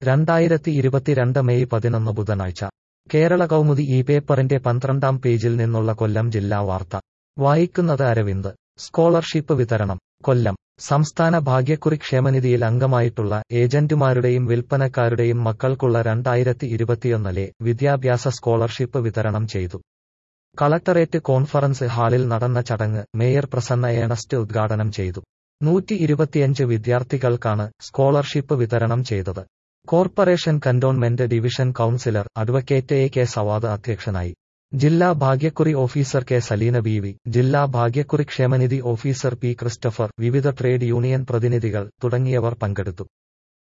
രണ്ടായിരത്തി ഇരുപത്തിരണ്ട് മെയ് പതിനൊന്ന് ബുധനാഴ്ച കേരള കൗമുദി ഈ പേപ്പറിന്റെ പന്ത്രണ്ടാം പേജിൽ നിന്നുള്ള കൊല്ലം ജില്ലാ വാർത്ത വായിക്കുന്നത് അരവിന്ദ് സ്കോളർഷിപ്പ് വിതരണം കൊല്ലം സംസ്ഥാന ഭാഗ്യക്കുറി ക്ഷേമനിധിയിൽ അംഗമായിട്ടുള്ള ഏജന്റുമാരുടെയും വിൽപ്പനക്കാരുടെയും മക്കൾക്കുള്ള രണ്ടായിരത്തി ഇരുപത്തിയൊന്നിലെ വിദ്യാഭ്യാസ സ്കോളർഷിപ്പ് വിതരണം ചെയ്തു കളക്ടറേറ്റ് കോൺഫറൻസ് ഹാളിൽ നടന്ന ചടങ്ങ് മേയർ പ്രസന്ന ഏണസ്റ്റ് ഉദ്ഘാടനം ചെയ്തു നൂറ്റി ഇരുപത്തിയഞ്ച് വിദ്യാർത്ഥികൾക്കാണ് സ്കോളർഷിപ്പ് വിതരണം ചെയ്തത് corporation cantonment division councillor advocate A K Savad അധ്യക്ഷനായി ജില്ലാ ഭാഗ്യക്കുറി officer K Saleena B V ജില്ലാ ഭാഗ്യക്കുറി ക്ഷേമനിധി ഓഫീസർ പി ക്രിസ്റ്റഫർ വിവിധ ട്രേഡ് യൂണിയൻ പ്രതിനിധികൾ തുടങ്ങിയവർ പങ്കെടുത്തു